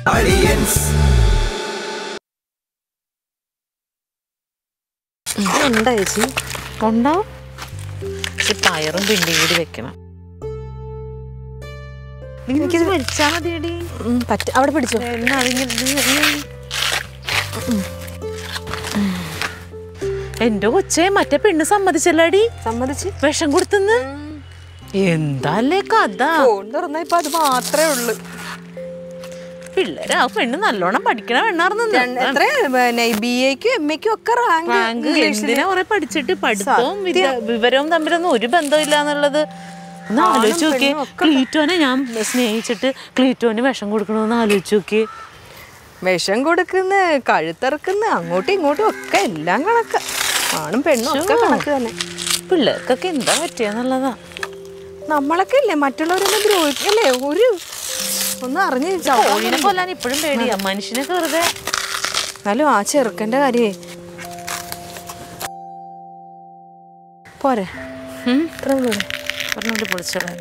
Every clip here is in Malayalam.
എന്താ ചേച്ചി ഉണ്ടാവും പക്ഷെ പയറും പിണ്ടിയും കൂടി വെക്കണം എനിക്കിത് വലിച്ചാ മതിയടി ഉം, പറ്റ അവിടെ പിടിച്ചോ എന്നാ അതിങ്ങനെ എന്റെ കൊച്ചെ മറ്റേ പെണ്ണ് സമ്മതിച്ചല്ലാടി സമ്മതിച്ച് വിഷം കൊടുത്തുന്ന് എന്താല്ലേ കഥ ഫോൺ തുറന്നാ ഇപ്പൊ അത് മാത്രമേ ഉള്ളൂ പിള്ളേര് ആ പെണ്ണ് നല്ലോണം പഠിക്കണ പെണ്ണാർന്നു എത്ര ബി എക്കും എം എക്കും ഒക്കെ റാങ്ക് റാങ്ക് എന്തിനാ കുറെ പഠിച്ചിട്ട് പഠിത്തവും വിദ്യ- വിവരവും തമ്മിലൊന്നും ഒരു ബന്ധമില്ല എന്നുള്ളത് ഒന്ന് ആലോചിച്ച് നോക്കിയേ ക്ലീറ്റോനെ ഞാൻ സ്നേഹിച്ചിട്ട് ക്ലീറ്റോന് വിഷം കൊടുക്കണമെന്ന് ആലോചിച്ച് നോക്കിയേ വിഷം കൊടുക്കുന്ന കഴുത്തിറക്കുന്ന അങ്ങോട്ടും ഇങ്ങോട്ടും ഒക്കെ എല്ലാം കണക്ക ആണും പെണ്ണും ഒക്കെ കണക്ക് തന്നെ പിള്ളേർക്കൊക്കെ എന്താ പറ്റിയെന്നുള്ളതാ നമ്മളൊക്കെ ഇല്ലേ മറ്റുള്ളവരൊന്നും ദ്രോഹിക്കല്ലേ ഒരു ഒന്ന് അറിഞ്ഞു കോഴിനെ കൊല്ലാൻ ഇപ്പോഴും പേടിയാ മനുഷ്യനൊക്കെ വെറുതെ എന്നാലും ആ ചെറുക്കന്റെ കാര്യേ പോരെ ഉം, ഇത്ര പോരെ പറഞ്ഞോണ്ട് പൊളിച്ചോളാം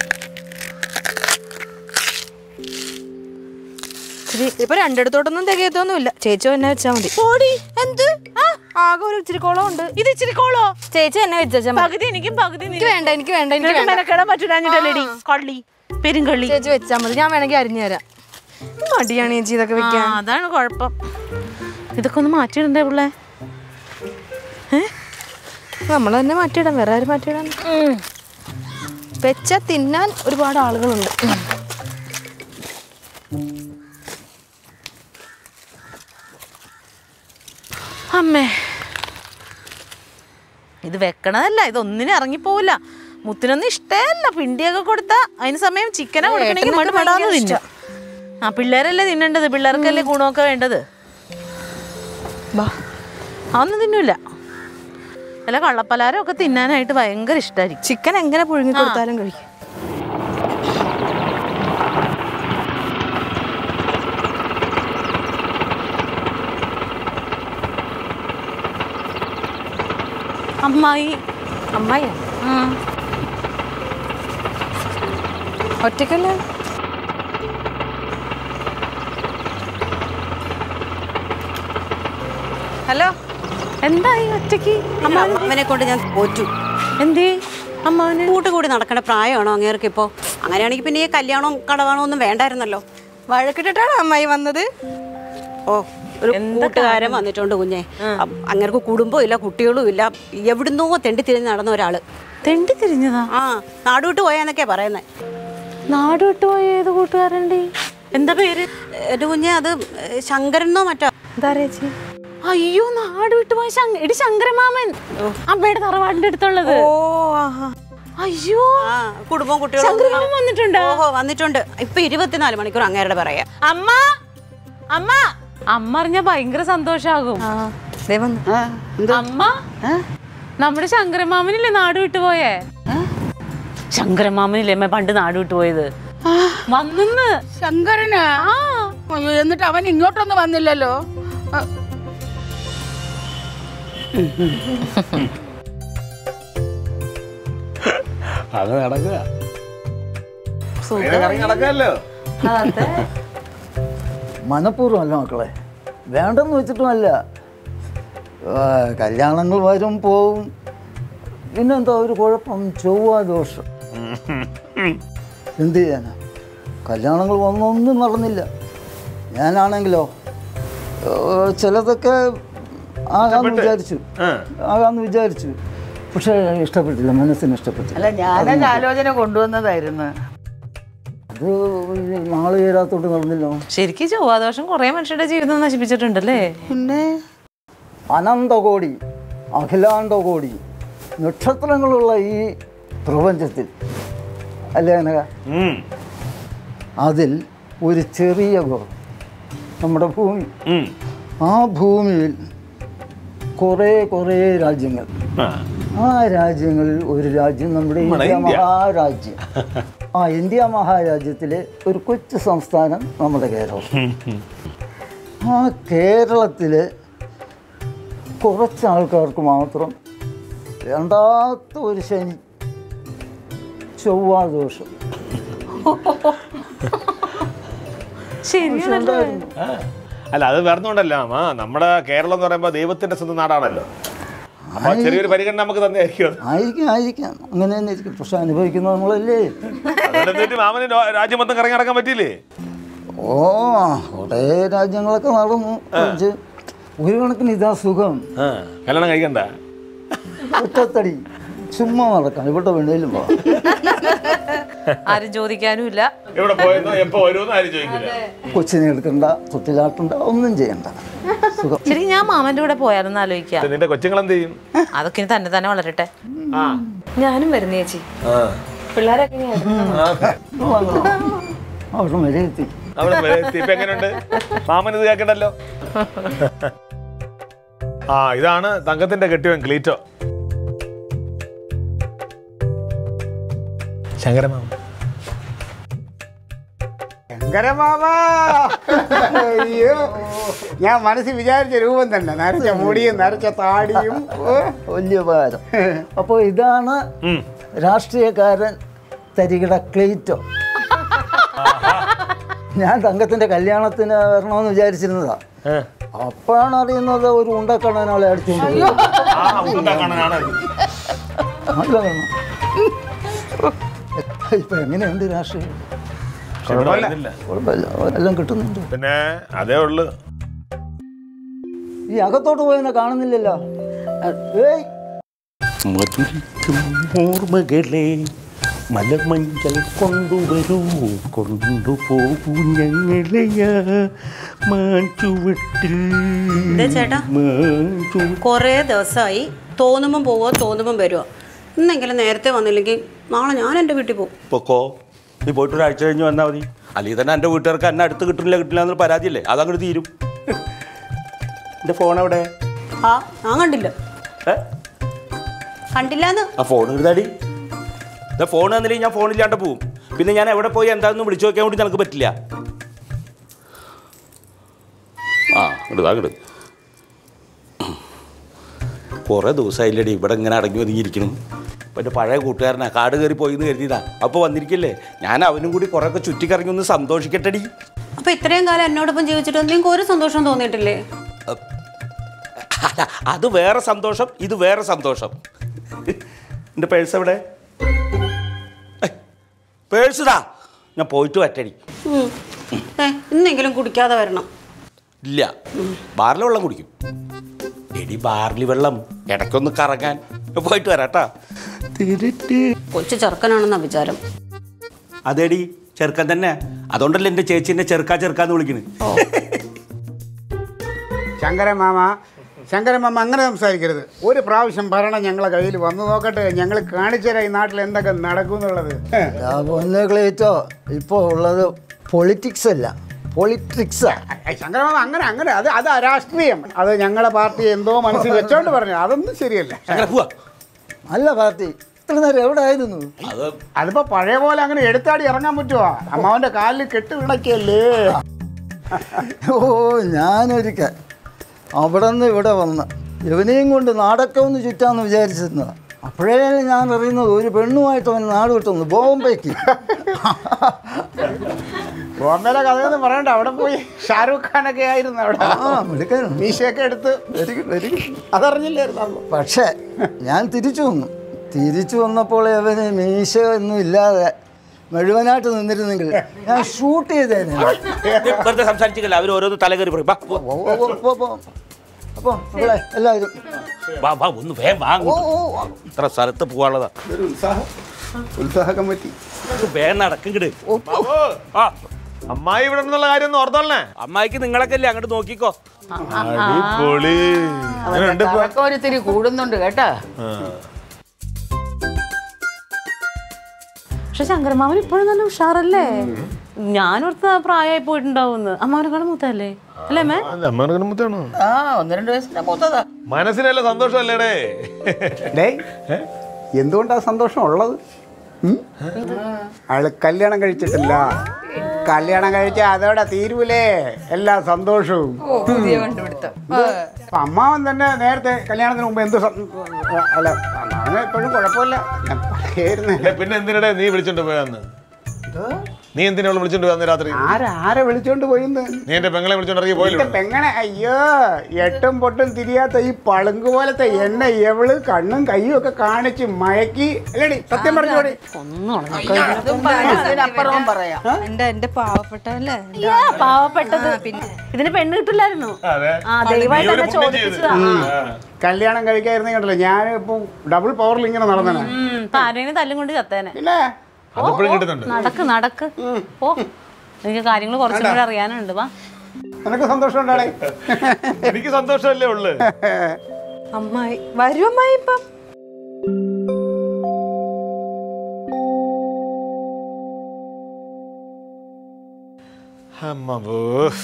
ഇച്ചിരി ഇപ്പൊ രണ്ടിടത്തോട്ടൊന്നും തികയത്തൊന്നുമില്ല ചേച്ചി തന്നെ വെച്ചാ മതി ഓടി എന്ത് ആകെ ഒരു ഇച്ചിരി കോളം ഉണ്ട് ഇത് ഇച്ചിരി കോളോ ചേച്ചി തന്നെ വെച്ചാ മതി പകുതി എനിക്കും പകുതി എനിക്ക് വേണ്ട എനിക്ക് വേണ്ട എനിക്ക് നിനക്ക് വേണ്ട മെനക്കെടാൻ പറ്റൂലെടി കള്ളി പെരുങ്കള്ളി ചേച്ചി വെച്ചാ മതി ഞാൻ വേണമെങ്കിൽ അരിഞ്ഞു തരാം മടിയാണ് ചേച്ചി ഇതൊക്കെ ആ, വെക്കാൻ അതാണ് കുഴപ്പം ഇതൊക്കെ ഒന്ന് മാറ്റിയിടണ്ടേ പിള്ളേ നമ്മൾ തന്നെ മാറ്റിയിടാം വേറെ ആരും മാറ്റിയിടാൻ വെച്ച തിന്നാൻ ഒരുപാട് ആളുകളുണ്ട് അമ്മേ ഇത് വെക്കണതല്ല ഇതൊന്നിനും ഇറങ്ങിപ്പോവില്ല മുത്തിനൊന്നും ഇഷ്ടമല്ല പിണ്ടിയൊക്കെ കൊടുത്താ അതിന് സമയം ചിക്കനെ കൊടുക്കണമെങ്കിൽ മട് മടാന്ന് തിന്നും ആ പിള്ളേരല്ലേ തിന്നേണ്ടത് പിള്ളേർക്കല്ലേ ഗുണമൊക്കെ വേണ്ടത് ബാ അതൊന്നും തിന്നൂല അല്ല കള്ളപ്പലാരം ഒക്കെ തിന്നാനായിട്ട് ഭയങ്കര ഇഷ്ടമായിരിക്കും ചിക്കൻ എങ്ങനെ പുഴുങ്ങി കൊടുത്താലും കഴിക്കും അമ്മായി അമ്മായി ഉം. ഒറ്റക്കല്ലേ ഹലോ എന്തായി ഒറ്റയ്ക്ക് അമ്മനെ കൊണ്ട് ഞാൻ തോറ്റു എന്തേ അമ്മാവന് കൂട്ട് കൂടി നടക്കേണ്ട പ്രായമാണോ അങ്ങേർക്ക് ഇപ്പോൾ അങ്ങനെയാണെങ്കിൽ പിന്നെ ഈ കല്യാണവും കടവാണോ ഒന്നും വേണ്ടായിരുന്നല്ലോ വഴക്കിട്ടിട്ടാണ് അമ്മായി വന്നത് ഓ ഒരു കൂട്ടുകാരൻ വന്നിട്ടുണ്ട് കുഞ്ഞെ അങ്ങേർക്ക് കുടുംബവും ഇല്ല കുട്ടികളും ഇല്ല എവിടുന്നോ തെണ്ടി തിരിഞ്ഞ് നടന്ന ഒരാള് തെണ്ടി തിരിഞ്ഞതാ ആ നാട് വിട്ട് പോയാന്നൊക്കെയാ പറയുന്നത് നാട് വിട്ടുപോയ ഏത് കൂട്ടുകാരൻ്റെ എന്താ പേര് എൻ്റെ കുഞ്ഞെ അത് ശങ്കരനോ മറ്റോ എന്താ ചേച്ചി അയ്യോ നാട് വിട്ടുപോയ ശങ്ക എടി ശങ്കരമാമൻ അമ്മയുടെ തറവാടിന്റെ അടുത്തുള്ളത് ഓ ആഹാ അയ്യോ ആ കുടുംബവും കുട്ടികളും ശങ്കരമാമൻ വന്നിട്ടുണ്ടോ ഓഹോ വന്നിട്ടുണ്ട് ഇപ്പൊ ഇരുപത്തിനാല് മണിക്കൂർ അങ്ങേരുടെ പറയാ അമ്മ അമ്മ അമ്മ അറിഞ്ഞ ഭയങ്കര സന്തോഷാകും ആ ദേ വന്നു അമ്മ നമ്മുടെ ശങ്കരമാമനില്ലേ നാട് വിട്ടുപോയേ ശങ്കരമാമനില്ലേ അമ്മ പണ്ട് നാട് വിട്ടുപോയത് വന്നെന്ന് ശങ്കരനാ ആ അയ്യോ എന്നിട്ട് അവൻ ഇങ്ങോട്ടൊന്നും വന്നില്ലല്ലോ ആ, അത് നടക്കുക നടക്കല്ലോ മനഃപൂർവ്വമല്ല മക്കളെ വേണ്ടെന്ന് വെച്ചിട്ടുമല്ല ആ, കല്യാണങ്ങൾ വരും പോവും പിന്നെന്താ ഒരു കുഴപ്പം ചൊവ്വ ദോഷം എന്ത് ചെയ്യാനാ കല്യാണങ്ങൾ വന്നൊന്നും നടന്നില്ല ഞാനാണെങ്കിലോ ഏ, ചിലതൊക്കെ ആകാമെന്ന് വിചാരിച്ചു ആകാമെന്ന് വിചാരിച്ചു പക്ഷേ ഇഷ്ടപ്പെട്ടില്ല മനസ്സിന് ഇഷ്ടപ്പെട്ടില്ല അല്ല ഞാനത് ആലോചന കൊണ്ടുവന്നതായിരുന്നു അത് നാളെ ചേരാത്തോട്ട് നടന്നില്ലോ ശരിക്കും ചൊവ്വാദോഷം കുറെ മനുഷ്യരുടെ ജീവിതം നശിപ്പിച്ചിട്ടുണ്ടല്ലേ പിന്നെ അനന്തകോടി അഖിലാണ്ടകോടി നക്ഷത്രങ്ങളുള്ള ഈ പ്രപഞ്ചത്തിൽ അല്ലേ അനക അതിൽ ഒരു ചെറിയ ഗോളം നമ്മുടെ ഭൂമി ആ ഭൂമിയിൽ കുറേ കുറേ രാജ്യങ്ങൾ ആ രാജ്യങ്ങളിൽ ഒരു രാജ്യം നമ്മുടെ ഇന്ത്യ മഹാരാജ്യം ആ ഇന്ത്യ മഹാരാജ്യത്തിലെ ഒരു കൊച്ചു സംസ്ഥാനം നമ്മുടെ കേരളം ആ കേരളത്തിലെ കുറച്ച് ആൾക്കാർക്ക് മാത്രം വേണ്ടാത്ത ഒരു ശനി ചൊവ്വാദോഷം ശരിയാണല്ലോ ആ. അല്ല അത് വേറൊന്നുകൊണ്ടല്ല ആ നമ്മുടെ കേരളം എന്ന് പറയുമ്പോൾ ദൈവത്തിന്റെ സ്വന്തം നാടാണല്ലോ അപ്പൊ ചെറിയൊരു പരിഗണന നമുക്ക് തന്നെയായിരിക്കും ആയിരിക്കാം ആയിരിക്കാം അങ്ങനെ തന്നെ ഇരിക്കും പക്ഷെ അനുഭവിക്കുന്നത് നമ്മളല്ലേ അതുകൊണ്ട് എന്നിട്ട് മാമന് രോ- രാജ്യം മൊത്തം കറങ്ങി നടക്കാൻ പറ്റിയില്ലേ ഓ കുറേ രാജ്യങ്ങളൊക്കെ നടന്നു പക്ഷേ ഒരു കണക്കിന് ഇതാ സുഖം ആ കല്യാണം കഴിക്കണ്ട ഒറ്റത്തടി ചുമ്മാ നടക്കാം ഇവിടെ വേണേലും പോവാം ആരും ചോദിക്കാനും ഇല്ല എവിടെ പോയെന്നോ എപ്പോ വരുമെന്നോ ആരും ചോദിക്കില്ല കൊച്ചിനെ എടുക്കണ്ട തൊട്ടിലാട്ടണ്ട ഒന്നും ചെയ്യണ്ട സുഖം ശരി ഞാൻ മാമന്റെ കൂടെ പോയാലെന്ന് ആലോചിക്കാം നിന്റെ കൊച്ചുങ്ങൾ എന്ത് ചെയ്യും അതൊക്കെ ഇനി തന്നെ തന്നെ വളരട്ടെ ആ ഞാനും വരുന്ന ചേച്ചി ആ. പിള്ളേരൊക്കെ ഇനി വരുന്നു. അവിടെ വരെ എത്തി അവിടെ വരെ എത്തി. ഇപ്പൊ എങ്ങനെയുണ്ട് മാമൻ ഇത് കേൾക്കണ്ടല്ലോ ആ ഇതാണ് തങ്കത്തിന്റെ കെട്ടിയവൻ ക്ലീറ്റോ ശങ്കരമാമ ശങ്കരമാമ അയ്യോ ഞാൻ മനസ്സിൽ വിചാരിച്ച രൂപം തന്നെ നരച്ച മുടിയും നരച്ച താടിയും ഓ. വലിയ ഉപകാരം അപ്പോൾ ഇതാണ് രാഷ്ട്രീയക്കാരൻ തരികിട ക്ലീറ്റോ ഞാൻ തങ്കത്തിന്റെ കല്യാണത്തിന് വരണമെന്ന് വിചാരിച്ചിരുന്നതാ അപ്പോഴാണ് അറിയുന്നത് ഒരു ഉണ്ടക്കണ്ണനാളെ അടിച്ചുകൊണ്ട് പോയി. ആ ഉണ്ടാക്കണനാണ് നല്ല കണ്ണ്. ഇപ്പൊ എങ്ങനെയുണ്ട് രാഷ്ട്രീയം കുഴപ്പമില്ല കുഴപ്പമില്ല എല്ലാം കിട്ടുന്നുണ്ട് പിന്നെ അതേ ഉള്ളു ഈ അകത്തോട്ട് പോയതിനെ കാണുന്നില്ലല്ലോ ഏയ് മധുരിക്കും ഓർമ്മകളെ മലമഞ്ചൽ കൊണ്ടുവരൂ കൊണ്ടുപോകൂ ഞങ്ങളെയാ മാഞ്ചുവട്ടിൽ ദേ ചേട്ടാ. മാഞ്ചു കുറേ ദിവസമായി തോന്നുമ്പം പോവോ തോന്നുമ്പം വരുമോ ഇന്നെങ്കിലും നേരത്തെ വന്നില്ലെങ്കിൽ നാളെ ഞാൻ എൻ്റെ വീട്ടിൽ പോകും പൊക്കോ നീ പോയിട്ട് ഒരാഴ്ച കഴിഞ്ഞ് വന്നാൽ മതി അല്ലെങ്കിൽ തന്നെ എൻ്റെ വീട്ടുകാർക്ക് എന്നെ അടുത്ത് കിട്ടില്ല കിട്ടില്ല എന്നൊരു പരാതിയല്ലേ അതങ്ങോട്ട് തീരും എൻ്റെ ഫോൺ എവിടെ ആ ഞാൻ കണ്ടില്ല ഏ കണ്ടില്ലാന്ന് ആ ഫോൺ എടുത്താടി ഇതാ ഫോൺ തന്നില്ലെങ്കിൽ ഞാൻ ഫോണില്ലാണ്ട് പോവും പിന്നെ ഞാൻ എവിടെ പോയി എന്താണെന്ന് വിളിച്ചു നോക്കാൻ വേണ്ടി നിനക്ക് പറ്റില്ല ആ ഇടുതാ ഇട് കുറേ ദിവസമായില്ലടി ഇവിടെ ഇങ്ങനെ അടങ്ങി ഒതുങ്ങിയിരിക്കണം ഇപ്പം എൻ്റെ പഴയ കൂട്ടുകാരനാ കാട് കയറി പോയി എന്ന് കരുതിയതാ അപ്പോൾ വന്നിരിക്കില്ലേ ഞാൻ അവനും കൂടി കുറേയൊക്കെ ചുറ്റിക്കറങ്ങി ഒന്ന് സന്തോഷിക്കട്ടെടി അപ്പൊ ഇത്രയും കാലം എന്നോടൊപ്പം ജീവിച്ചിട്ട് നിങ്ങൾക്ക് ഒരു സന്തോഷം തോന്നിയിട്ടില്ലേ അല്ല, അത് വേറെ സന്തോഷം ഇത് വേറെ സന്തോഷം എൻ്റെ പേഴ്സ് എവിടെ പേഴ്സ് താ ഞാൻ പോയിട്ട് വറ്റടി ഉം. ഏ, ഇന്നെങ്കിലും കുടിക്കാതെ വരണം ഇല്ല ബാറിലെ വെള്ളം കുടിക്കും എടി ബാർലി വെള്ളം ഇടയ്ക്കൊന്ന് കറങ്ങാൻ ഞാൻ പോയിട്ട് വരാട്ടാ കൊച്ചു ചെറുക്കനാണെന്നാ വിചാരം അതേടി ചെറുക്കൻ തന്നെ അതുകൊണ്ടല്ലേ എൻ്റെ ചേച്ചി എന്നെ ചെറുക്കാ ചെറുക്കാന്ന് വിളിക്കുന്നത് ശങ്കരമാമ ശങ്കരമാമ അങ്ങനെ സംസാരിക്കരുത് ഒരു പ്രാവശ്യം ഭരണം ഞങ്ങളെ കയ്യിൽ വന്നു നോക്കട്ടെ ഞങ്ങൾ കാണിച്ചു തരാം ഈ നാട്ടിൽ എന്തൊക്കെ നടക്കും എന്നുള്ളത് പൊന്നെ ക്ലേറ്റോ ഇപ്പോൾ ഉള്ളത് പൊളിറ്റിക്സ് അല്ല പൊളിറ്റിക്സാ ഏയ് ശങ്കരമാമ അങ്ങനെ അങ്ങനെ അത് അത് രാഷ്ട്രീയം അത് ഞങ്ങളെ പാർട്ടി എന്തോ മനസ്സിൽ വെച്ചോണ്ട് പറഞ്ഞു അതൊന്നും ശരിയല്ല അങ്ങനെ പോവാ അല്ല പാർട്ടി ഇത്ര നേരം എവിടെ ആയിരുന്നു അത് അതിപ്പോ പഴയ പോലെ അങ്ങനെ എടുത്താടി ഇറങ്ങാൻ പറ്റുമോ അമ്മാവന്റെ കാലിൽ കെട്ട് വിണക്കല്ലേ ഓ ഞാനൊരിക്കൽ അവിടെ നിന്ന് ഇവിടെ വന്ന് ഇവനെയും കൊണ്ട് നാടൊക്കെ ഒന്ന് ചുറ്റാന്ന് വിചാരിച്ചിരുന്നതാ അപ്പോഴേ ഞാൻ അറിയുന്നത് ഒരു പെണ്ണുമായിട്ട് അവൻ നാട് വിട്ടുന്നു ബോംബേക്ക് ബോംബെയിലെ കഥയൊന്നും പറയണ്ട അവിടെ പോയി ഷാരൂഖ് ഖാനൊക്കെ ആയിരുന്നു അവിടെ ആ മിടുക്കനും മീശയൊക്കെ എടുത്ത് വെരി ഗുഡ് വെരി ഗുഡ് അതറിഞ്ഞില്ലായിരുന്നു പക്ഷേ ഞാൻ തിരിച്ചു വന്നു തിരിച്ചു വന്നപ്പോൾ അവന് മീശ ഒന്നും ഇല്ലാതെ മുഴുവനായിട്ട് നിന്നിരുന്നെങ്കിൽ ഞാൻ ഷൂട്ട് ചെയ്തേനെ വെറുതെ സംസാരിച്ചില്ല അവർ ഓരോന്ന് തലകറി പറയും വാ, പോ. അപ്പോൾ നമ്മളെ എല്ലാവരും വാ വാ ഒന്ന് വേഗം വാ ഓ അങ്ങോട്ട്. ഓ ഇത്ര സ്ഥലത്ത് പോകാനുള്ളതാ ഒരു ഉത്സാഹം ഉത്സാഹ കമ്മിറ്റി വേഗം നടക്കിങ്ങട് ആ അമ്മായി ഇവിടെ നിന്നുള്ള കാര്യം ഒന്ന് ഓർത്തോളേ അമ്മായിക്ക് നിങ്ങളൊക്കെ അല്ലേ അങ്ങോട്ട് നോക്കിക്കോ അടിപൊളി എങ്ങനെയുണ്ട് ഇപ്പൊ? കറക്കം ഒരിത്തിരി കൂടുന്നുണ്ട് കേട്ടാ ആ. പക്ഷെ ശങ്കരമാമൻ ഇപ്പോഴും നല്ല ഉഷാറല്ലേ ഞാനോർത്ത പ്രായമായി പോയിട്ടുണ്ടാവുമെന്ന് അമ്മാവനെക്കാളും മൂത്തല്ലേ അല്ലേ മേ അത് അമ്മേടെ മുത്താണോ ആ ഒന്ന് രണ്ട് വയസ്സിന്റെ മൂത്തതാ മനസ്സിനല്ല സന്തോഷമല്ലേടേ ഡേ എന്തുകൊണ്ടാ സന്തോഷം ഉള്ളത് ഉം? അയാള് കല്യാണം കഴിച്ചിട്ടില്ല കല്യാണം കഴിച്ച അതോടെ തീരൂലേ എല്ലാ സന്തോഷവും ഓ പുതിയ കണ്ടുപിടുത്തം അപ്പൊ അമ്മാവൻ തന്നെ നേരത്തെ കല്യാണത്തിന് മുമ്പ് എന്ത് സം- അല്ല അമ്മാവന് എപ്പോഴും കുഴപ്പമില്ല ഞാൻ പറയായിരുന്നേ പിന്നെ എന്തിനടെ നീ വിളിച്ചോണ്ട് പോയാന്ന് നീ എന്തിനാ അവളെ വിളിച്ചോണ്ട് വന്ന രാത്രി ആരാ ആരെ വിളിച്ചോണ്ട് പോയിന്ന് നീ എന്റെ പെങ്ങളെ വിളിച്ചോണ്ട് ഇറങ്ങി എന്റെ പോയില്ലോ പെങ്ങനെ അയ്യോ എട്ടും പൊട്ടും തിരിയാത്ത ഈ പളുങ്ക് പോലത്തെ എന്നെ എവള് കണ്ണും കയ്യും ഒക്കെ കാണിച്ച് മയക്കി അല്ലേടി സത്യം പറഞ്ഞോടി അതിനപ്പുറവും പറയാം എന്റെ എന്റെ പാവപ്പെട്ടല്ലേ അയ്യാ, പാവപ്പെട്ടത് ഇതിന് പെണ്ണ് കിട്ടില്ലായിരുന്നു അതെ ആ ദയവായിട്ട് നീ ഒരു എന്നെ പുണ്യം ചോദിപ്പിച്ചതാ കല്യാണം കഴിക്കായിരുന്നെ കണ്ടല്ലോ ഞാൻ ഇപ്പൊ ഡബിൾ പവറിൽ ഇങ്ങനെ നടന്നേ ഉം, ഇപ്പൊ ആരെയും തല്ലും കൊണ്ട് ചത്തേനെ പിന്നെ അതിപ്പോഴും കിട്ടുന്നുണ്ട് നടക്ക് നടക്ക് ഓ എനിക്ക് കാര്യങ്ങൾ കുറച്ചും കൂടെ അറിയാനുണ്ട് വാ നിനക്ക് സന്തോഷം ഉണ്ടാടേ എനിക്ക് സന്തോഷമല്ലേ ഉള്ളു അമ്മായി വരും അമ്മായി ഇപ്പം അമ്മ പോ.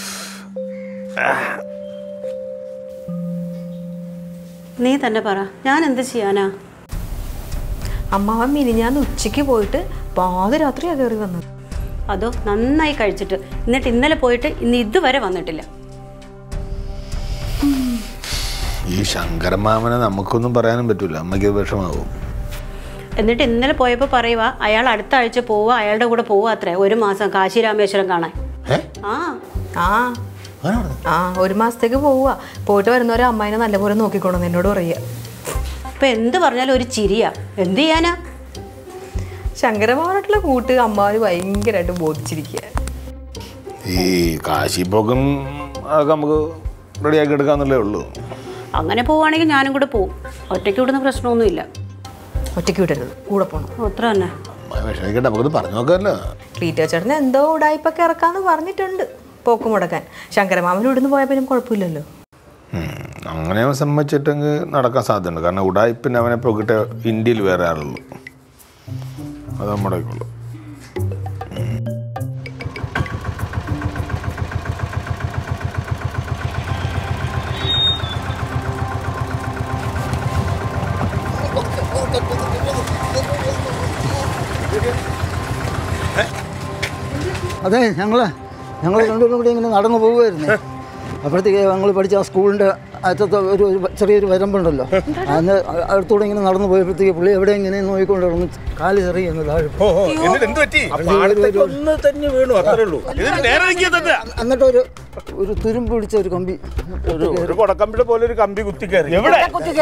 നീ തന്നെ പറ ഞാൻ എന്ത് ചെയ്യാനാ അമ്മാവൻ മിനിഞ്ഞാന്ന് ഉച്ചയ്ക്ക് പോയിട്ട് പാതിരാത്രിയാ കയറി വന്നത് അതോ നന്നായി കഴിച്ചിട്ട് എന്നിട്ട് ഇന്നലെ പോയിട്ട് ഇന്ന് ഇതുവരെ വന്നിട്ടില്ല ഈ ശങ്കരമാമനെ നമുക്കൊന്നും പറയാനും പറ്റൂല അമ്മയ്ക്ക് വിഷമാവും എന്നിട്ട് ഇന്നലെ പോയപ്പോൾ പറയുക അയാൾ അടുത്ത ആഴ്ച പോവുക അയാളുടെ കൂടെ പോവുക അത്രേ ഒരു മാസം കാശി രാമേശ്വരം കാണാൻ ഏ? ആ ആ ആ ഒരു മാസത്തേക്ക് പോവുക പോയിട്ട് വരുന്നവരെ അമ്മായിനെ നല്ലപോലെ നോക്കിക്കോണം എന്നോട് പറയുക ഇപ്പൊ എന്ത് പറഞ്ഞാലും ഒരു ചിരിയാ എന്ത് ചെയ്യാനാ ശങ്കരമായിട്ടുള്ള കൂട്ട് അമ്മാവന് ഭയങ്കരമായിട്ട് ബോധിച്ചിരിക്കുക ഈ കാശിപ്പോക്കും അതൊക്കെ നമുക്ക് റെഡിയാക്കി എടുക്കാന്നുള്ളേ ഉള്ളൂ അങ്ങനെ പോവുകയാണെങ്കിൽ ഞാനും കൂടെ പോവും ഒറ്റയ്ക്ക് വിടുന്ന പ്രശ്നമൊന്നുമില്ല ഒറ്റയ്ക്ക് വിടരുത് കൂടെ പോകണം അത്ര തന്നെ അമ്മ വിഷമിക്കട്ടെ നമുക്കത് പറഞ്ഞു നോക്കാമല്ലോ ക്ലീറ്റോ ചേട്ടന് എന്തോ ഉടായ്പൊക്കെ ഇറക്കാന്ന് പറഞ്ഞിട്ടുണ്ട് പോക്ക് മുടക്കാൻ ശങ്കരമാമൻ ഇവിടുന്ന് പോയാൽ പിന്നെ കുഴപ്പമില്ലല്ലോ ഉം. അങ്ങനെ അവൻ സമ്മതിച്ചിട്ടെങ്കിൽ നടക്കാൻ സാധ്യതയുണ്ട് കാരണം ഉടായിപ്പിന് അവനെ പോക്കിട്ട് ഇന്ത്യയിൽ വേറെ ആളുള്ളൂ അത് നമ്മുടെ ഉള്ളൂ അതെ ഞങ്ങൾ ഞങ്ങൾ രണ്ടുപേരും കൂടി ഇങ്ങനെ നടന്നു പോവുമായിരുന്നു അപ്പോഴത്തേക്ക് ഞങ്ങൾ പഠിച്ച ആ സ്കൂളിൻ്റെ അറ്റത്ത് ഒരു ഒരു ചെറിയൊരു വരമ്പുണ്ടല്ലോ അതിന് അടുത്തൂടെ ഇങ്ങനെ നടന്നു പോയപ്പോഴത്തേക്ക് പുള്ളി എവിടെ ഇങ്ങനെ നോക്കിക്കൊണ്ട് കിടന്ന് കാല് ചെറിയ താഴെ എന്നിട്ട് എന്ത് പറ്റി ഒന്ന് തന്നെ വീണു അത്രേ ഉള്ളൂ ഇതിന് നേരെ നിൽക്കുക തന്നെ എന്നിട്ട് ഒരു ഒരു തുരുമ്പ് പിടിച്ച ഒരു കമ്പി ഒരു ഒരു കൊടക്കമ്പിയുടെ പോലെ ഒരു കമ്പി കുത്തി കയറി എവിടെ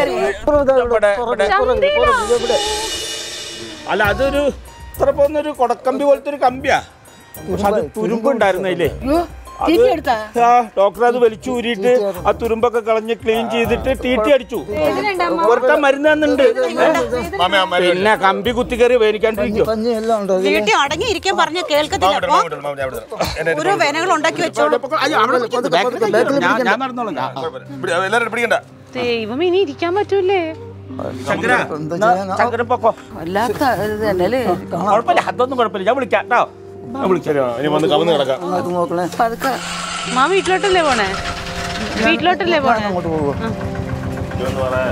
അല്ല അതൊരു ഇത്ര പോകുന്ന ഒരു കൊടക്കമ്പി പോലത്തെ ഒരു കമ്പിയാ പക്ഷെ അത് തുരുമ്പുണ്ടായിരുന്നില്ലേ ആ ഡോക്ടർ അത് വലിച്ചു ഊരിയിട്ട് ആ തുരുമ്പൊക്കെ കളഞ്ഞ് ക്ലീൻ ചെയ്തിട്ട് ടീറ്റി അടിച്ചു പുറത്തെ മരുന്ന് തന്നുണ്ട് മാമ അമ്മ പിന്നെ കമ്പി കുത്തി കയറി വേനിക്കാണ്ടിരിക്കും പഞ്ഞി എല്ലാം ഉണ്ട് അതിൽ വീട്ടിൽ അടങ്ങിയിരിക്കാൻ പറഞ്ഞ കേൾക്കത്തില്ല ഓരോ വേനകൾ ഉണ്ടാക്കി വെച്ചോളൂ ഞാൻ ഞാൻ നടന്നോളാം ഞാൻ- എല്ലാവരും പിടിക്കണ്ട ദൈവം ഇനി ഇരിക്കാൻ പറ്റൂലേ ശങ്കര എന്താ എന്നാ ചെയ്യാനാ? ശങ്കരൻ പൊക്കോ വല്ലാത്ത ഇത് തന്നെ അല്ലേ കുഴപ്പമില്ല അതൊന്നും കുഴപ്പമില്ല ഞാൻ വിളിക്കാം കേട്ടോ ഞാൻ വിളിക്കാം ശരി മാമ, ഇനി വന്ന് കവന്ന് കിടക്കാം നന്നായിട്ട് നോക്കണേ പതുക്കെ മാ വീട്ടിലോട്ടല്ലേ പോണേ വീട്ടിലോട്ടല്ലേ പോണേ അങ്ങോട്ട് പോകുക ഇതൊന്ന് പറയാ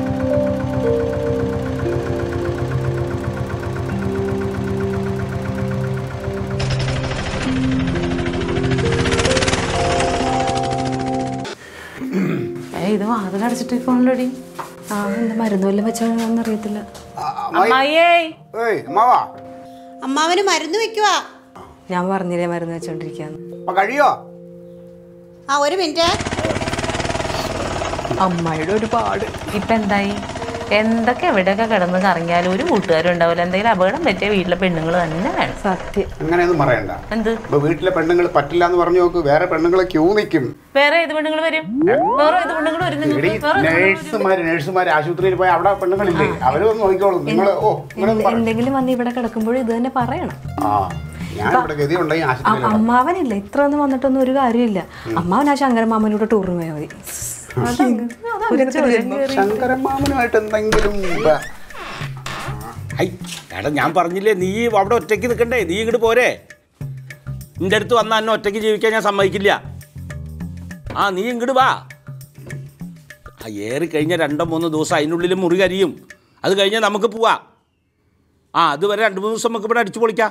ഏ ഇത് വാതിലടച്ചിട്ടേക്കോളടി ആ എന്താ മരുന്ന് വല്ലതും വെച്ചാണെന്ന് അറിയത്തില്ല അമ്മായിയേ ഏയ് അമ്മാവാ അമ്മാവന് മരുന്ന് വെക്കുവാ ഞാൻ പറഞ്ഞില്ലേ മരുന്ന് വെച്ചോണ്ടിരിക്കാന്ന് അപ്പൊ കഴിയോ ആ ഒരു മിനിറ്റ് അമ്മായിയുടെ ഒരു പാട് ഇപ്പൊ എന്തായി എന്തൊക്കെ എവിടെയൊക്കെ കിടന്ന് കറങ്ങിയാലും ഒരു കൂട്ടുകാരും ഉണ്ടാവില്ല എന്തെങ്കിലും അപകടം പറ്റിയ വീട്ടിലെ പെണ്ണുങ്ങൾ തന്നെ വേണം സത്യം അങ്ങനെയൊന്നും പറയണ്ട എന്ത് ഇപ്പൊ വീട്ടിലെ പെണ്ണുങ്ങൾ പറ്റില്ല എന്ന് പറഞ്ഞു നോക്ക് വേറെ പെണ്ണുങ്ങളെ ക്യൂ നിൽക്കും വേറെ ഏത് പെണ്ണുങ്ങൾ വരും വേറെ ഏത് പെണ്ണുങ്ങൾ വരും എടി നിങ്ങൾക്ക്? വേറെ ഏത് പെണ്ണുങ്ങൾ വരും? നേഴ്സുമാര് നേഴ്സുമാര് ആശുപത്രിയിൽ പോയി അവിടെ പെണ്ണുങ്ങളില്ലേ അവരൊന്നും നോക്കിക്കോളും നിങ്ങൾ ഓ ഇങ്ങനൊന്നും പറ എന്തെങ്കിലും വന്ന് ഇവിടെ കിടക്കുമ്പോഴും ഇത് തന്നെ പറയണം ആ ഞാൻ ഇവിടെ ഗതി ഉണ്ടെങ്കിൽ അ- ആശുപത്രിയിൽ അമ്മാവനില്ല ഇത്ര ഒന്നും വന്നിട്ടൊന്നും ഒരു കാര്യമില്ല അമ്മാവൻ ആ ശങ്കരൻ മാമനൂടെ ടൂറിന് പോയാൽ മതി ശങ്കരമാമനുമായിട്ട് എന്തെങ്കിലും ബ- ഐ എടാ ഞാൻ പറഞ്ഞില്ലേ നീ അവിടെ ഒറ്റയ്ക്ക് നിൽക്കണ്ടേ നീ ഇങ്ങോട്ട് പോരെ നിന്റെ അടുത്ത് വന്നാൽ എന്നെ ഒറ്റയ്ക്ക് ജീവിക്കാൻ ഞാൻ സമ്മതിക്കില്ല ആ നീ ഇങ്ങോട്ട് വാ ആ ഏറി കഴിഞ്ഞ രണ്ടോ മൂന്നോ ദിവസം അതിനുള്ളിൽ മുറി കരിയും അത് കഴിഞ്ഞാൽ നമുക്ക് പോവാ ആ അതുവരെ രണ്ട് മൂന്ന് ദിവസം നമുക്ക് ഇവിടെ അടിച്ചു പൊളിക്കാം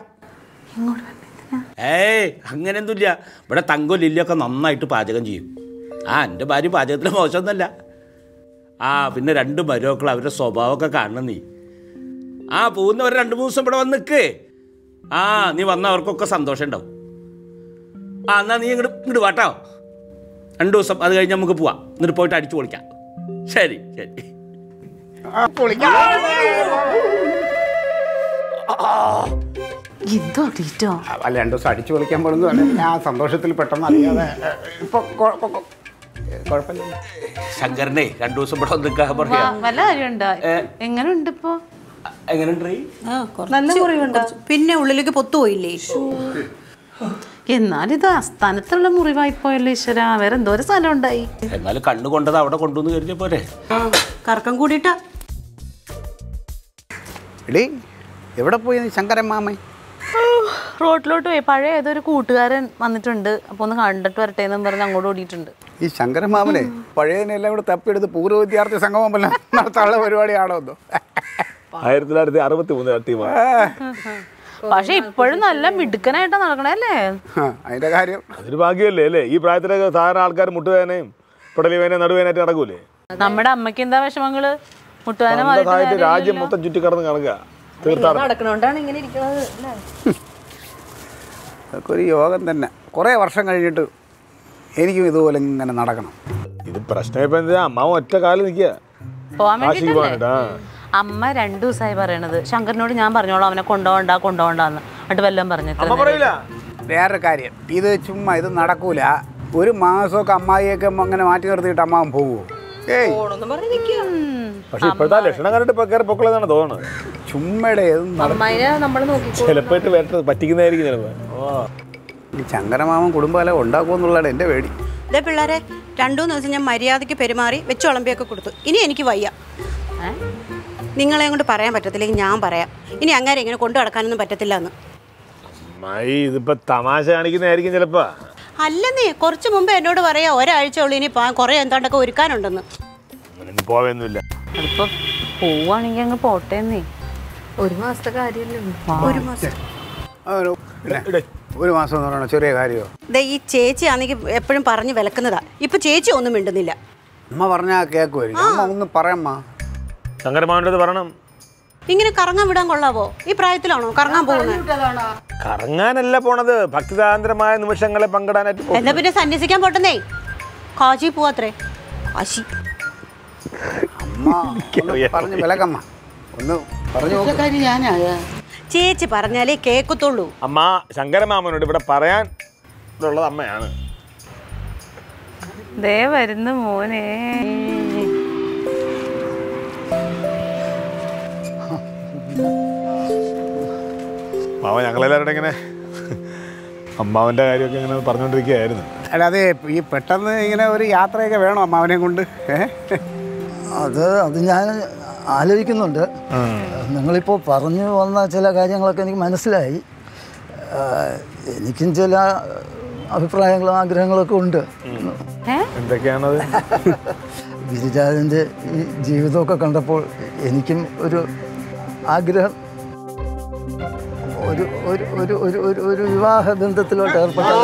ഏയ് അങ്ങനെയൊന്നുമില്ല ഇവിടെ തങ്കോ ലില്ലൊക്കെ നന്നായിട്ട് പാചകം ചെയ്യും ആ എൻ്റെ ഭാര്യ പാചകത്തിൽ മോശമൊന്നുമല്ല ആ പിന്നെ രണ്ട് മരുമക്കൾ അവരുടെ സ്വഭാവമൊക്കെ കാണണം നീ ആ പോകുന്നവർ രണ്ട് മൂന്ന് ദിവസം ഇവിടെ വന്ന് നിൽക്ക് ആ നീ വന്നവർക്കൊക്കെ സന്തോഷം ഉണ്ടാവും ആ എന്നാ നീ ഇങ്ങോട്ട് ഇങ്ങോട്ട് വാട്ടോ രണ്ടു ദിവസം അത് കഴിഞ്ഞ് നമുക്ക് പോവാം എന്നിട്ട് പോയിട്ട് അടിച്ചു പൊളിക്കാം ശരി ശരി എന്തോ ടീറ്റോ അല്ല രണ്ടു ദിവസം അടിച്ചു വിളിക്കാൻ പോകുന്നതാണ് ഞാൻ സന്തോഷത്തിൽ പെട്ടെന്ന് അറിയാതെ ഏ, ഇപ്പൊ കൊ- കൊ- കൊ- കുഴപ്പമില്ല ശങ്കരനെ രണ്ടു ദിവസം ഇവിടെ നിൽക്കാൻ പറയാ വല്ല കാര്യമുണ്ടോ എങ്ങനെ ഉണ്ട് ഇപ്പോ എങ്ങനെയുണ്ട് ആ, കുറച്ച് പിന്നെ ഉള്ളിലേക്ക് പൊത്തുപോയില്ലേ എന്നാലും ഇത് അസ്ഥാനത്തുള്ള മുറിവായിപ്പോയല്ലോ ഈശ്വര വേറെ എന്തോരം സ്ഥലം ഉണ്ടായി എന്നാലും കണ്ണു കൊണ്ടത് അവിടെ കൊണ്ടുവന്ന് കരുതിയ പോരെ ആ കറക്കം കൂടിയിട്ടാ എടീ എവിടെ പോയി നീ ശങ്കരൻ മാമൻ റോഡിലോട്ട് പോയി പഴയ ഏതൊരു കൂട്ടുകാരൻ വന്നിട്ടുണ്ട് അപ്പൊ ഒന്ന് കണ്ടിട്ട് വരട്ടെ എന്നും പറഞ്ഞ് അങ്ങോട്ട് ഓടിയിട്ടുണ്ട് ഈ ശങ്കരൻ മാമനെ പഴയതിനെല്ലാം കൂടെ തപ്പിയെടുത്ത് പൂർവ്വ വിദ്യാർത്ഥി സംഗമം വല്ല നടത്താനുള്ള പരിപാടിയാണോ എന്തോ ആയിരത്തി തൊള്ളായിരത്തി അറുപത്തി മൂന്ന് ടീമാണ് പക്ഷെ ഇപ്പോഴും നല്ല മിടുക്കനായിട്ടാ നടക്കണേ അല്ലേ ആ, അതിന്റെ കാര്യം അതൊരു ഭാഗ്യമല്ലേ അല്ലേ ഈ പ്രായത്തിലൊക്കെ സാധാരണ ആൾക്കാർ മുട്ടുവേനയും പിടലിവേനയും നടുവേനായിട്ട് നടക്കൂലേ നമ്മുടെ അമ്മയ്ക്ക് എന്താ വിഷമങ്ങള് മുട്ടുവാന സ്വന്തമായിട്ട് രാജ്യം മൊത്തം ചുറ്റിക്കടന്ന് കാണുക തീർത്ഥാടനം നടക്കണോണ്ടാണ് ഇങ്ങനെ ഇരിക്കണത് അല്ലേ അതൊക്കെ ഒരു യോഗം തന്നെ കുറേ വർഷം കഴിഞ്ഞിട്ട് എനിക്കും ഇതുപോലെ ഇങ്ങനെ നടക്കണം ഇത് പ്രശ്നം ഇപ്പൊ എന്താ അമ്മാവൻ ഒറ്റ കാലം നിൽക്കുക പോവാൻ കാശിക്ക് വേണ്ടിട്ടല്ലേ പോകാനായിട്ട് ആ അമ്മ രണ്ടു ദിവസമായി പറയണത് ശങ്കരനോട് ഞാൻ പറഞ്ഞോളാം അവനെ കൊണ്ടുപോകണ്ട കൊണ്ടുപോകണ്ടെന്ന് എന്നിട്ട് വല്ലതും പറഞ്ഞു അമ്മ പറയില്ല വേറൊരു കാര്യം ഇത് ചുമ്മാ ഇത് നടക്കൂല ഒരു മാസമൊക്കെ അമ്മായിയൊക്കെ അങ്ങനെ മാറ്റി നിർത്തിയിട്ട് അമ്മാവൻ പോവുമോ ഏയ് പക്ഷെ ഇപ്പോഴത്തെ ലക്ഷണം കണ്ടിട്ട് ഇപ്പൊ കയറി പൊക്കളെന്നാണ് തോന്നുന്നത് ചുമ്മയുടെ ഇത് നട- അമ്മായിനെ നമ്മൾ നോക്കി ചിലപ്പോ വരട്ടെ പറ്റിക്കുന്നതായിരിക്കും ചിലപ്പോ ഈ ശങ്കരമാമൻ കുടുംബകലം ഉണ്ടാക്കുമെന്നുള്ളതാണ് എൻ്റെ പേടി ഇതേ പിള്ളേരെ രണ്ടു മൂന്ന് ദിവസം ഞാൻ മര്യാദയ്ക്ക് പെരുമാറി വെച്ച് വിളമ്പിയൊക്കെ കൊടുത്തു ഇനി എനിക്ക് വയ്യ നിങ്ങളെ കൊണ്ട് പറയാൻ പറ്റത്തില്ലെങ്കിൽ ഞാൻ പറയാം ഇനി അങ്ങനെ ഇങ്ങനെ കൊണ്ടു നടക്കാനൊന്നും പറ്റത്തില്ല എന്ന് അമ്മായി ഇതിപ്പോ തമാശ കാണിക്കുന്നതായിരിക്കും ചിലപ്പോ അല്ലെന്നേ കുറച്ച് മുമ്പ് എന്നോട് പറയാ ഒരാഴ്ച ഉള്ളു ഇനി പോകാൻ കുറേ എന്താണ്ടൊക്കെ ഒരുക്കാനുണ്ടെന്ന് അങ്ങനെ പോവൊന്നുമില്ല ഇപ്പൊ പോവാണെങ്കിൽ അങ്ങ് പോട്ടേന്നേ ഒരു മാസത്തെ കാര്യമല്ലേ ഉള്ളൂ. ഒരു മാസം ആ, ഒരു- പിന്നെ ഒരു മാസം എന്ന് പറയണ ചെറിയ കാര്യമോ ദേ ഈ ചേച്ചി ആണെങ്കിൽ എപ്പോഴും പറഞ്ഞ് വിലക്കുന്നതാ ഇപ്പൊ ചേച്ചി ഒന്നും മിണ്ടുന്നില്ല അമ്മ പറഞ്ഞാൽ കേൾക്കുമായിരിക്കും അമ്മ ഒന്ന് പറയാമ്മ ശങ്കരമാവൻ്റെ അടുത്ത് പറയണം ഇങ്ങനെ കറങ്ങാൻ വിടാൻ കൊള്ളാവോ ഈ പ്രായത്തിലാണോ കറങ്ങാൻ പോകുന്നത് കറങ്ങാനല്ല പോണത് ഭക്തിതാന്തരമായ നിമിഷങ്ങളെ പങ്കിടാനായിട്ട് പോ- എന്നാ പിന്നെ സന്യസിക്കാൻ പോട്ടെന്നേ കാശി പോവാത്രേ കാശി അമ്മ ഒന്ന് പറഞ്ഞ് വിലക്കമ്മ ഒന്ന് പറഞ്ഞു നോക്ക്. ചേച്ചി പറഞ്ഞാലേ കേക്കത്തുള്ളൂ അമ്മ ശങ്കരമാമനോട് ഇവിടെ പറയാൻ ഉള്ളത് അമ്മയാണ് ദേ വരുന്നു മോനെ മാമ ഞങ്ങളെല്ലാവരുടെ ഇങ്ങനെ അമ്മാവൻ്റെ കാര്യമൊക്കെ ഇങ്ങനെ പറഞ്ഞുകൊണ്ടിരിക്കുകയായിരുന്നു അല്ലാതെ ഈ പെട്ടെന്ന് ഇങ്ങനെ ഒരു യാത്രയൊക്കെ വേണോ അമ്മാവനെ കൊണ്ട് ഏ? അത് അത് ഞാൻ ആലോചിക്കുന്നുണ്ട് നിങ്ങളിപ്പോൾ പറഞ്ഞു വന്ന ചില കാര്യങ്ങളൊക്കെ എനിക്ക് മനസ്സിലായി ആ, എനിക്കും ചില അഭിപ്രായങ്ങളും ആഗ്രഹങ്ങളൊക്കെ ഉണ്ട് എന്തൊക്കെയാണത് ഗിരിരാജൻ്റെ ഈ ജീവിതമൊക്കെ കണ്ടപ്പോൾ എനിക്കും ഒരു ആഗ്രഹം ഒരു ഒരു ഒരു ഒരു ഒരു ഒരു വിവാഹ ബന്ധത്തിലോട്ട് ഏർപ്പെട്ടാൽ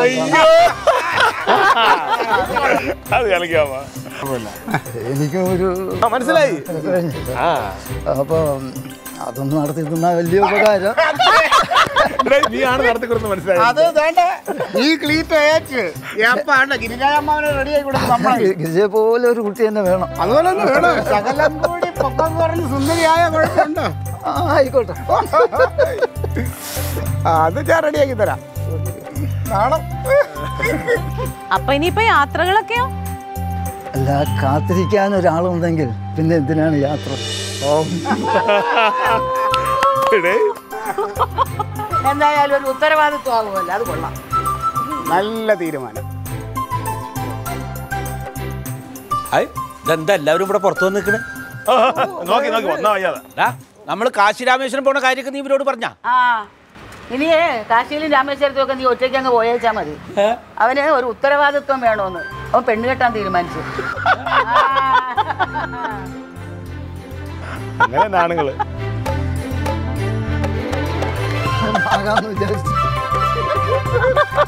അത് കളിക്കാമ എനിക്കും ഒരു ആ, മനസ്സിലായി കഴിഞ്ഞില്ല ആ അപ്പോൾ അതൊന്നും നടത്തി തന്നാൽ വലിയ ഉപകാരം എടേ, നീയാണ് നടത്തിക്കൊടുത്ത് മനസ്സിലായി അത് വേണ്ട ഈ ക്ലീറ്റ് അയച്ച് എപ്പാണ് ഗിരിജായ അമ്മാവനെ റെഡിയായി കൊടുത്ത് നമ്മളെ ഗിരിജയെ പോലെ ഒരു കുട്ടി തന്നെ വേണം അതുപോലെ തന്നെ വേണം ശകലം കൂടി പൊക്കം കുറഞ്ഞ് സുന്ദരിയായ കുഴപ്പമുണ്ടോ ആ, ആയിക്കോട്ടെ ആ, അത് ഞാൻ റെഡിയാക്കി തരാം നാണം അപ്പൊ ഇനിയിപ്പോ യാത്രകളൊക്കെയോ അല്ല കാത്തിരിക്കാൻ ഒരാളുണ്ടെങ്കിൽ പിന്നെ എന്തിനാണ് യാത്ര എടേ, എന്തായാലും ഒരു ഉത്തരവാദിത്വം ആകുമല്ലോ അത് കൊള്ളാം നല്ല തീരുമാനം ഹായ് ഇതെന്താ എല്ലാവരും ഇവിടെ പുറത്തു വന്ന് നിൽക്കണേ ആ, നോക്കി നോക്കി വന്നാ വയ്യാതെ നമ്മൾ കാശി രാമേശ്വരം പോണ കാര്യമൊക്കെ നീ ഇവരോട് പറഞ്ഞാ ആ ഇനിയേ കാശിയിലും രാമേശ്വരത്തും ഒക്കെ നീ ഒറ്റയ്ക്ക് അങ്ങ് പോയേച്ചാ മതി അവന് ഒരു ഉത്തരവാദിത്വം വേണമെന്ന് അവൻ പെണ്ണ് കെട്ടാൻ തീരുമാനിച്ചു അങ്ങനെ ആണുങ്ങള് ആകാമെന്ന് വിചാരിച്ചു